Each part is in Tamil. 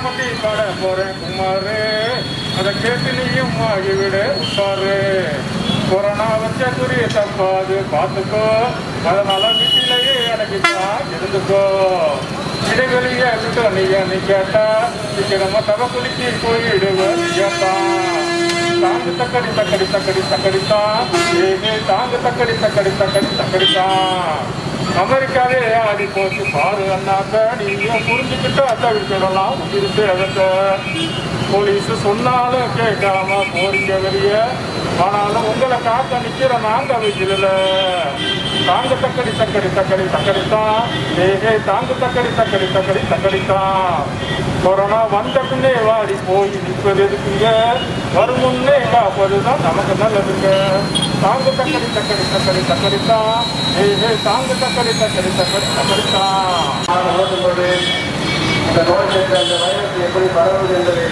பத்தி பாட போறேன் குமாரு அதை கேட்டு நீயும் ஆகிவிடு உட்காரு கொரோனா வச்ச குறி தப்பாது பார்த்துக்கோ அதனால வீட்டிலேயே அடக்கித்தான் இருந்துக்கோ இடைவெளிய விட்டு நீங்க நீ கேட்டா சீக்கிரமா தவ குளிக்கு போயிடுவேன் கேட்டான் தாங்கு தக்கடி தக்கடி தக்கடி தக்கடித்தான் ஏகே தாங்கு தக்கடி தக்கடி தக்கடி தக்கடித்தான் அமெரிக்காவே ஆடி போச்சு பாரு அண்ணாக்க நீயும் புரிஞ்சுக்கிட்டு அதை விட்டுடலாம் உயிருக்கு அதக்க போலீஸ் சொன்னாலும் கேட்காம போறீங்க வெளிய ஆனாலும் உங்களை காக்க நிக்கிற நாங்க வைக்கல தாங்க தக்கடி தக்கடி தக்கடி தக்கடித்தான் ஏகே தாங்கு தக்கடி தக்கடி தக்கடி தக்கடித்தான் கொரோனா வந்த பின்னே வாடி போய் நிற்பது எதுக்குங்க வரும் முன்னே காப்பதுதான் நமக்கு நல்லதுங்க தாங்கு தக்கடி தக்கடி தக்கடி தக்கடித்தான் ஏகே தாங்கு தக்கடி தக்கடி தக்கடி தக்கடித்தான் ஓட்டும்போது இந்த நோய் தொற்று அந்த வைரஸ் எப்படி பரவுது என்பதை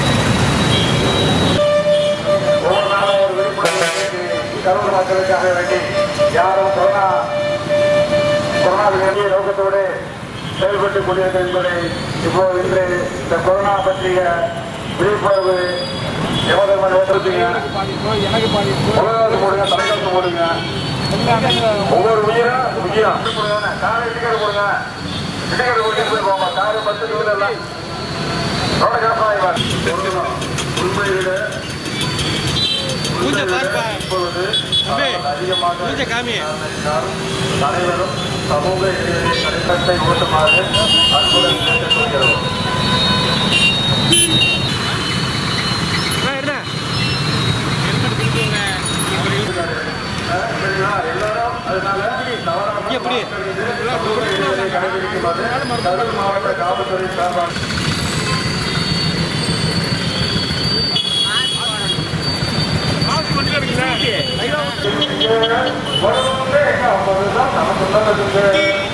ஒவ்வொரு நாளும் ஒரு விழிப்புணர்வு கரூர் மக்களுக்காக வேண்டி யாரும் கொரோனா கொரோனாவில் எளிய நோக்கத்தோடு செயல்பட்டுக் கொண்டிருக்கிறது என்பதை இப்போ இன்று இந்த கொரோனா பற்றிய விழிப்புணர்வு எவ்வளவு ஏற்படுத்துங்க எனக்கு பாதிப்பு உலகத்து போடுங்க தலைக்கத்து போடுங்க ஒவ்வொரு உயிரும் முக்கியம் காலை டிக்கெட் போடுங்க டிக்கெட் போட்டு போய் போங்க காரு பத்து நிமிடம் எல்லாம் ரோட காப்பாங்க உண்மையில மூஞ்ச பார்ப்பா. இப்பொழுது தம்பி, அதிகமாக மூஞ்ச காமி. அனைவரும் சமூக இடைவெளி கடைப்பட்டை ஓட்டுமாறு அன்புடன் கேட்டுக்கொள்கிறோம் என்ன ஹெல்மெட் கொடுத்துருங்க அஹ் சரிங்களா? எல்லாரும் அதனால தவறாம எப்படி? சமூக இடைவெளியை கடைபிடிக்குமாறு கரூர் மாவட்ட காவல்துறை சார்பாக வருமுன்னே காப்பதுதான் நமக்கு நல்லதுங்க